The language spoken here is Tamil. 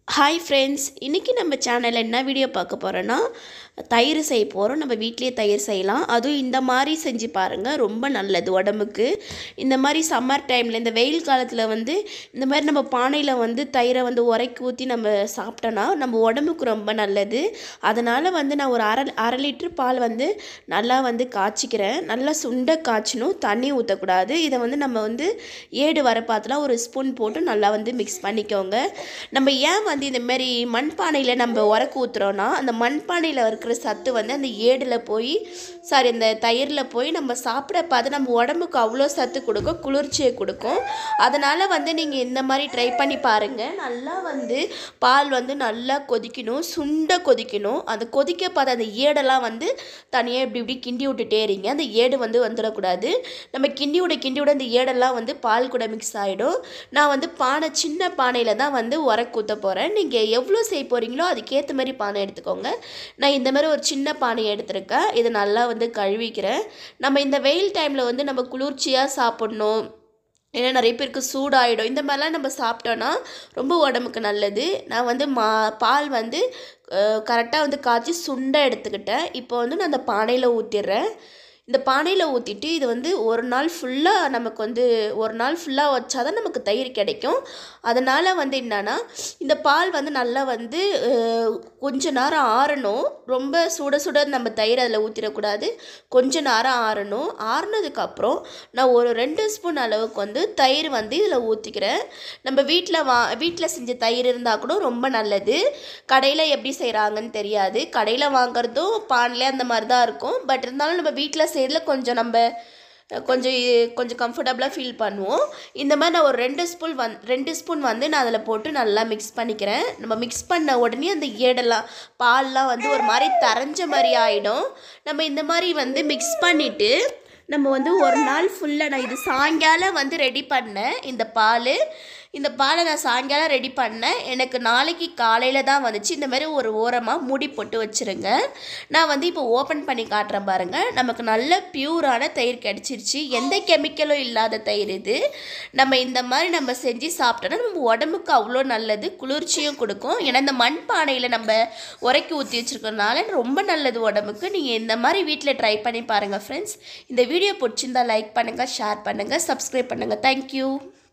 ஹாய் ஃப்ரெண்ட்ஸ் இன்றைக்கி நம்ம சேனலில் என்ன வீடியோ பார்க்க போகிறோன்னா தயிர் செய்ய போகிறோம் நம்ம வீட்டிலேயே தயிர் செய்யலாம் அதுவும் இந்த மாதிரி செஞ்சு பாருங்கள் ரொம்ப நல்லது உடம்புக்கு இந்த மாதிரி சம்மர் டைமில் இந்த வெயில் காலத்தில் வந்து இந்த மாதிரி நம்ம பானையில் வந்து தயிரை வந்து உரைக்கி ஊற்றி நம்ம சாப்பிட்டோன்னா நம்ம உடம்புக்கு ரொம்ப நல்லது அதனால் வந்து நான் ஒரு அரை அரை லிட்ரு பால் வந்து நல்லா வந்து காய்ச்சிக்கிறேன் நல்லா சுண்ட காய்ச்சணும் தண்ணி ஊற்றக்கூடாது இதை வந்து நம்ம வந்து ஏடு வரப்பாத்தில் ஒரு ஸ்பூன் போட்டு நல்லா வந்து மிக்ஸ் பண்ணிக்கோங்க நம்ம ஏன் வந்து இந்த மாதிரி மண்பானையில் நம்ம உரக்கு ஊற்றுறோன்னா அந்த மண்பானையில் இருக்கிற சத்து வந்து அந்த ஏடில் போய் சாரி அந்த தயிரில் போய் நம்ம சாப்பிட பார்த்து நம்ம உடம்புக்கு அவ்வளோ சத்து கொடுக்கும் குளிர்ச்சியை கொடுக்கும் அதனால் வந்து நீங்கள் இந்த மாதிரி ட்ரை பண்ணி பாருங்கள் நல்லா வந்து பால் வந்து நல்லா கொதிக்கணும் சுண்ட கொதிக்கணும் அந்த கொதிக்க பார்த்து அந்த ஏடெல்லாம் வந்து தனியாக இப்படி இப்படி கிண்டி விட்டுட்டே இருங்க அந்த ஏடு வந்து வந்துடக்கூடாது நம்ம கிண்டி விட கிண்டி விட அந்த ஏடெல்லாம் வந்து பால் கூட மிக்ஸ் ஆகிடும் நான் வந்து பானை சின்ன பானையில் தான் வந்து உரக்கு ஊற்ற போகிறேன் நீங்கள் எவ்வளோ செய்ய போகிறீங்களோ அதுக்கேற்ற மாதிரி பானை எடுத்துக்கோங்க நான் இந்த மாதிரி ஒரு சின்ன பானை எடுத்திருக்கேன் இதை நல்லா வந்து கழுவிக்கிறேன் நம்ம இந்த வெயில் டைமில் வந்து நம்ம குளிர்ச்சியாக சாப்பிட்ணும் ஏன்னா நிறைய பேருக்கு சூடாயிடும் இந்த மாதிரிலாம் நம்ம சாப்பிட்டோன்னா ரொம்ப உடம்புக்கு நல்லது நான் வந்து மா பால் வந்து கரெக்டாக வந்து காய்ச்சி சுண்டை எடுத்துக்கிட்டேன் இப்போ வந்து நான் அந்த பானையில் ஊற்றிடுறேன் இந்த பானையில் ஊற்றிட்டு இது வந்து ஒரு நாள் ஃபுல்லாக நமக்கு வந்து ஒரு நாள் ஃபுல்லாக வச்சா தான் நமக்கு தயிர் கிடைக்கும் அதனால் வந்து என்னன்னா இந்த பால் வந்து நல்லா வந்து கொஞ்ச நேரம் ஆறணும் ரொம்ப சுட சுட நம்ம தயிர் அதில் ஊற்றிடக்கூடாது கொஞ்ச நேரம் ஆறணும் ஆறுனதுக்கப்புறம் நான் ஒரு ரெண்டு ஸ்பூன் அளவுக்கு வந்து தயிர் வந்து இதில் ஊற்றிக்கிறேன் நம்ம வீட்டில் வா வீட்டில் செஞ்ச தயிர் இருந்தால் கூட ரொம்ப நல்லது கடையில் எப்படி செய்கிறாங்கன்னு தெரியாது கடையில் வாங்குறதும் பானில் அந்த மாதிரி தான் இருக்கும் பட் இருந்தாலும் நம்ம வீட்டில் செய்யறதுல கொஞ்சம் நம்ம கொஞ்சம் கொஞ்சம் கம்ஃபர்டபுளாக ஃபீல் பண்ணுவோம் இந்த மாதிரி நான் ஒரு ரெண்டு ஸ்பூன் வந் ரெண்டு ஸ்பூன் வந்து நான் அதில் போட்டு நல்லா மிக்ஸ் பண்ணிக்கிறேன் நம்ம மிக்ஸ் பண்ண உடனே அந்த ஏடெல்லாம் பால்லாம் வந்து ஒரு மாதிரி தரைஞ்ச மாதிரி ஆகிடும் நம்ம இந்த மாதிரி வந்து மிக்ஸ் பண்ணிவிட்டு நம்ம வந்து ஒரு நாள் ஃபுல்லாக நான் இது சாயங்காலம் வந்து ரெடி பண்ணேன் இந்த பால் இந்த பாலை நான் சாயங்காலம் ரெடி பண்ணேன் எனக்கு நாளைக்கு காலையில் தான் வந்துச்சு இந்த மாதிரி ஒரு ஓரமாக மூடி போட்டு வச்சுருங்க நான் வந்து இப்போ ஓப்பன் பண்ணி காட்டுறேன் பாருங்கள் நமக்கு நல்ல பியூரான தயிர் கிடச்சிருச்சு எந்த கெமிக்கலும் இல்லாத தயிர் இது நம்ம இந்த மாதிரி நம்ம செஞ்சு சாப்பிட்டோன்னா நம்ம உடம்புக்கு அவ்வளோ நல்லது குளிர்ச்சியும் கொடுக்கும் ஏன்னா இந்த மண் பானையில் நம்ம உரைக்கி ஊற்றி வச்சுருக்கறனால ரொம்ப நல்லது உடம்புக்கு நீங்கள் இந்த மாதிரி வீட்டில் ட்ரை பண்ணி பாருங்கள் ஃப்ரெண்ட்ஸ் இந்த வீடியோ பிடிச்சிருந்தா லைக் பண்ணுங்கள் ஷேர் பண்ணுங்கள் சப்ஸ்கிரைப் பண்ணுங்கள் தேங்க்யூ